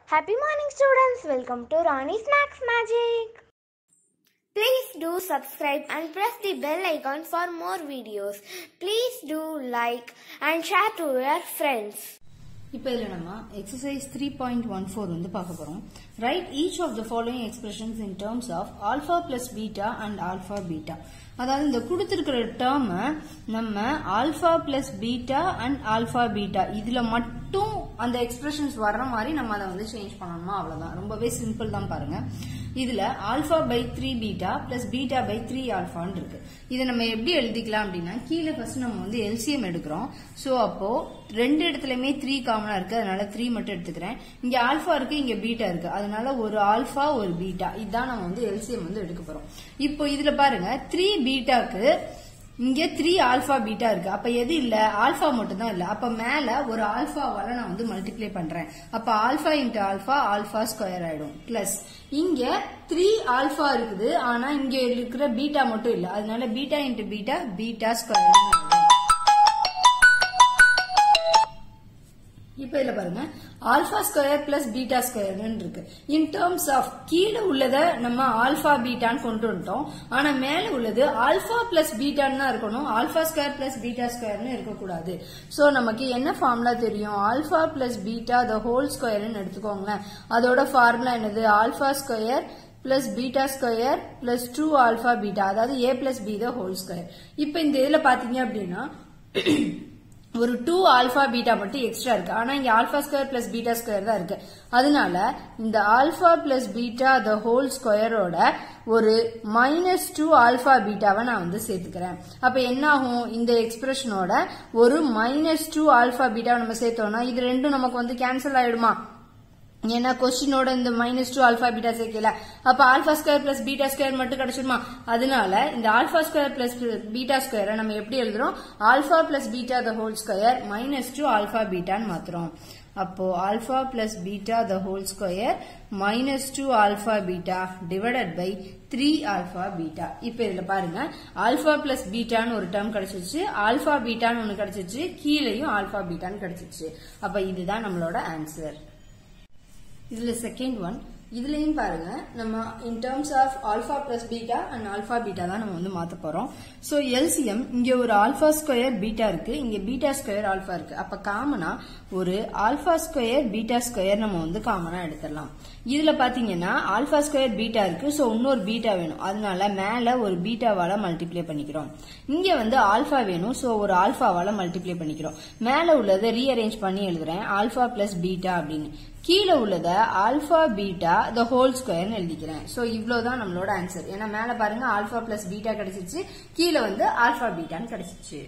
Happy morning, students. Welcome to Ronnie Snacks Magic. Please do subscribe and press the bell icon for more videos. Please do like and share to your friends. இப்போ இதில் நம்ம exercise three point one four வந்து பார்க்க போகிறோம் right each of the following expressions in terms of alpha plus beta and alpha beta அதாவது இந்த கொடுத்துருக்கிற டேர்மை நம்ம alpha plus beta and alpha beta இதில் மட்டும் அந்த எக்ஸ்பிரஷன்ஸ் வர்ற மாதிரி நம்ம அதை வந்து சேஞ்ச் பண்ணணுமா அவ்வளோதான் ரொம்பவே சிம்பிள் தான் பாருங்க இதுல alpha by three beta plus beta by three ஆல்பான்னு இருக்கு இதை நம்ம எப்படி எழுதிக்கலாம் அப்படின்னா கீழே ஃபர்ஸ்ட் நம்ம வந்து எல்சிஎம் எடுக்கிறோம் ஸோ அப்போ ரெண்டு இடத்துலயுமே த்ரீ காமனா இருக்கு அதனால த்ரீ மட்டும் எடுத்துக்கிறேன் இங்க ஆல்பா இருக்கு இங்க பீட்டா இருக்கு அதனால ஒரு ஆல்பா ஒரு பீட்டா இதுதான் நம்ம வந்து எல்சிஎம் வந்து எடுக்க போறோம் இப்போ இதுல பாருங்க த்ரீ பீட்டாக்கு இங்க த்ரீ ஆல்பா பீட்டா இருக்கு அப்ப எது இல்ல ஆல்பா மட்டும் தான் இல்ல அப்ப மேல ஒரு ஆல்பாவால நான் வந்து மல்டிப்ளை பண்றேன் அப்ப alpha into alpha alpha square ஆயிடும் பிளஸ் இங்க த்ரீ ஆல்பா இருக்குது ஆனா இங்க இருக்கிற பீட்டா மட்டும் இல்ல அதனால beta into beta beta square ஆயிடும் இப்ப இதுல பாருங்க ஆல்பா ஸ்கொயர் பிளஸ் பீட்டா ஸ்கொயர்னு இருக்கு இன் டேர்ம்ஸ் ஆஃப் கீழே உள்ளத நம்ம ஆல்பா பீட்டான்னு கொண்டு வந்துட்டோம் ஆனா மேல உள்ளது ஆல்பா பிளஸ் பீட்டான்னு தான் இருக்கணும் ஆல்பா ஸ்கொயர் பிளஸ் பீட்டா ஸ்கொயர்னு இருக்கக்கூடாது சோ நமக்கு என்ன ஃபார்முலா தெரியும் alpha plus beta the whole ஸ்கொயர்னு எடுத்துக்கோங்களேன் அதோட ஃபார்முலா என்னது alpha square plus beta square plus two alpha beta அதாவது A plus B the whole square இப்ப இந்த இதுல பாத்தீங்க அப்படின்னா ஒரு டூ ஆல்பா பீட்டா மட்டும் எக்ஸ்ட்ரா இருக்கு ஆனா இங்க alpha square plus beta square தான் இருக்கு அதனால இந்த alpha plus beta the whole ஸ்கொயரோட ஒரு மைனஸ் டூ ஆல்பா பீட்டாவை நான் வந்து சேர்த்துக்கிறேன் அப்ப என்ன ஆகும் இந்த எக்ஸ்பிரஷனோட ஒரு மைனஸ் டூ ஆல்பா பீட்டாவை நம்ம சேர்த்தோம்னா இது ரெண்டும் நமக்கு வந்து கேன்சல் ஆயிடுமா ஏன்னா கொஸ்டினோட இந்த மைனஸ் டூ ஆல்பா பீட்டா சேர்க்கல அப்ப alpha square plus beta square மட்டும் கிடைச்சிருமா அதனால இந்த ஆல்பா ஸ்கொயர் பிளஸ் பீட்டா ஸ்கொயரை நம்ம எப்படி எழுதுறோம் alpha plus beta the whole square minus two alpha பீட்டான்னு மாத்துறோம் அப்போ alpha plus beta the whole square minus two alpha beta divided by three alpha beta இப்ப இதுல பாருங்க ஆல்பா பிளஸ் பீட்டான்னு ஒரு டேர்ம் கிடைச்சிருச்சு ஆல்பா பீட்டான்னு ஒன்னு கிடைச்சிருச்சு கீழேயும் ஆல்பா பீட்டான்னு கிடைச்சிருச்சு அப்ப இதுதான் நம்மளோட ஆன்சர் இதுல செகண்ட் ஒன் இதுலயும் பாருங்க நம்ம in terms of alpha plus beta and alpha beta தான் நம்ம வந்து மாத்த போறோம் சோ எல்சிஎம் இங்க ஒரு ஆல்பா ஸ்கொயர் பீட்டா இருக்கு இங்க பீட்டா ஸ்கொயர் ஆல்பா இருக்கு அப்ப காமனா ஒரு ஆல்பா ஸ்கொயர் பீட்டா ஸ்கொயர் நம்ம வந்து காமனா எடுத்துடலாம் இதுல பாத்தீங்கன்னா ஆல்பா ஸ்கொயர் பீட்டா இருக்கு சோ இன்னொரு பீட்டா வேணும் அதனால மேல ஒரு பீட்டாவால மல்டிப்ளை பண்ணிக்கிறோம் இங்க வந்து ஆல்பா வேணும் சோ ஒரு ஆல்பாவால மல்டிப்ளை பண்ணிக்கிறோம் மேல உள்ளதை ரீஅரேஞ்ச் பண்ணி எழுதுறேன் ஆல்பா பிளஸ் பீட்டா அப்படின்னு கீழே உள்ளத ஆல்பா பீட்டா த ஹோல் ஸ்கொயர்னு எழுதிக்கிறேன் சோ இவ்வளவுதான் நம்மளோட ஆன்சர் ஏன்னா மேல பாருங்க ஆல்பா பிளஸ் பீட்டா கிடைச்சிச்சு கீழே வந்து ஆல்பா பீட்டான்னு கிடைச்சிச்சு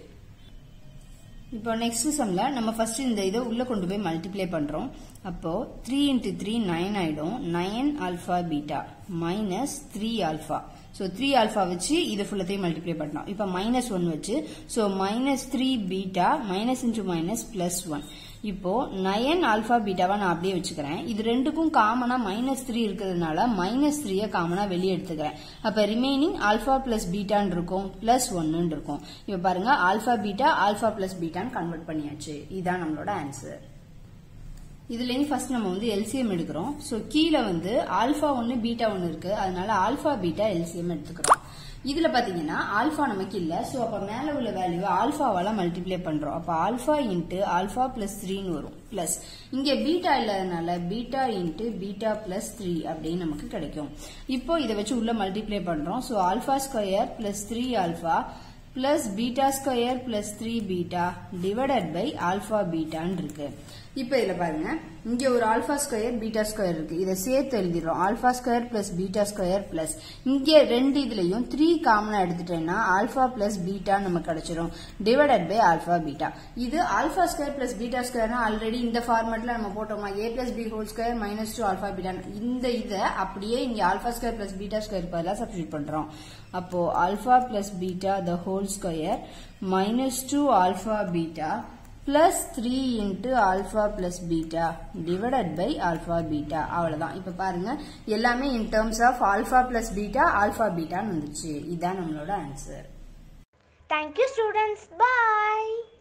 இப்போ நெக்ஸ்ட் சம்ல நம்ம ஃபர்ஸ்ட் இந்த இதை உள்ள கொண்டு போய் மல்டிப்ளை பண்றோம் அப்போ த்ரீ இன்ட்டு த்ரீ நைன் ஆயிடும் nine alpha beta minus three alpha so three alpha வச்சு இதை ஃபுல்லத்தையும் மல்டிப்ளை பண்ணோம் இப்போ மைனஸ் ஒன் வச்சு so minus three beta minus into minus plus one இப்போ நயன் ஆல்ஃபா பீட்டாவா நான் அப்படியே வச்சுக்கிறேன் இது ரெண்டுக்கும் காமனா மைனஸ் த்ரீ இருக்கிறதுனால மைனஸ் த்ரீயை காமனா வெளியே எடுத்துக்கிறேன் அப்ப ரிமைனிங் ஆல்ஃபா பிளஸ் பீட்டான்னு இருக்கும் பிளஸ் ஒன்னு இருக்கும் இப்ப பாருங்க ஆல்ஃபா பீட்டா ஆல்ஃபா பிளஸ் பீட்டான்னு கன்வெர்ட் பண்ணியாச்சு இதுதான் நம்மளோட ஆன்சர் இதுலேருந்து ஃபர்ஸ்ட் நம்ம வந்து எல்சிஎம் எடுக்கிறோம் ஸோ கீழே வந்து ஆல்ஃபா ஒன்று பீட்டா ஒன்று இருக்கு அதனால ஆல்ஃபா பீட்டா எல்சிஎம் எடுத்துக்கிறோம் இதுல பாத்தீங்கன்னா ஆல்ஃபா நமக்கு இல்ல சோ அப்ப மேல உள்ள வேல்யூ ஆல்ஃபாவால மல்டிப்ளை பண்றோம் அப்ப ஆல்ஃபா இன்ட்டு ஆல்ஃபா பிளஸ் த்ரீன்னு வரும் பிளஸ் இங்க பீட்டா இல்லாதனால beta into beta plus three அப்படின்னு நமக்கு கிடைக்கும் இப்போ இதை வச்சு உள்ள மல்டிப்ளை பண்றோம் so alpha square plus three alpha plus beta square plus three beta divided by alpha பீட்டான்னு இருக்கு இப்போ இதுல பாருங்க இங்க ஒரு ஆல்பா ஸ்கொயர் பீட்டா ஸ்கொயர் இருக்கு இதை சேர்த்து எழுதிடுறோம் alpha square plus beta square plus இங்க ரெண்டு இதுலயும் த்ரீ காமனா எடுத்துட்டேன்னா ஆல்பா பிளஸ் பீட்டா நமக்கு கிடைச்சிரும் டிவைடட் பை ஆல்பா பீட்டா இது ஆல்பா ஸ்கொயர் பிளஸ் பீட்டா ஸ்கொயர்னா ஆல்ரெடி இந்த ஃபார்மெட்ல நம்ம போட்டோமா A plus B whole square minus two alpha beta இந்த இதை அப்படியே இங்க alpha square plus beta square பதிலாக சப்ஸ்டியூட் பண்றோம் அப்போ alpha plus beta the whole square minus two alpha beta plus 3 into alpha plus beta divided by alpha beta அவ்வளவுதான் இப்ப பாருங்க எல்லாமே in terms of alpha plus beta alpha beta வந்துச்சு இதான் நம்மளோட answer Thank you, students. Bye.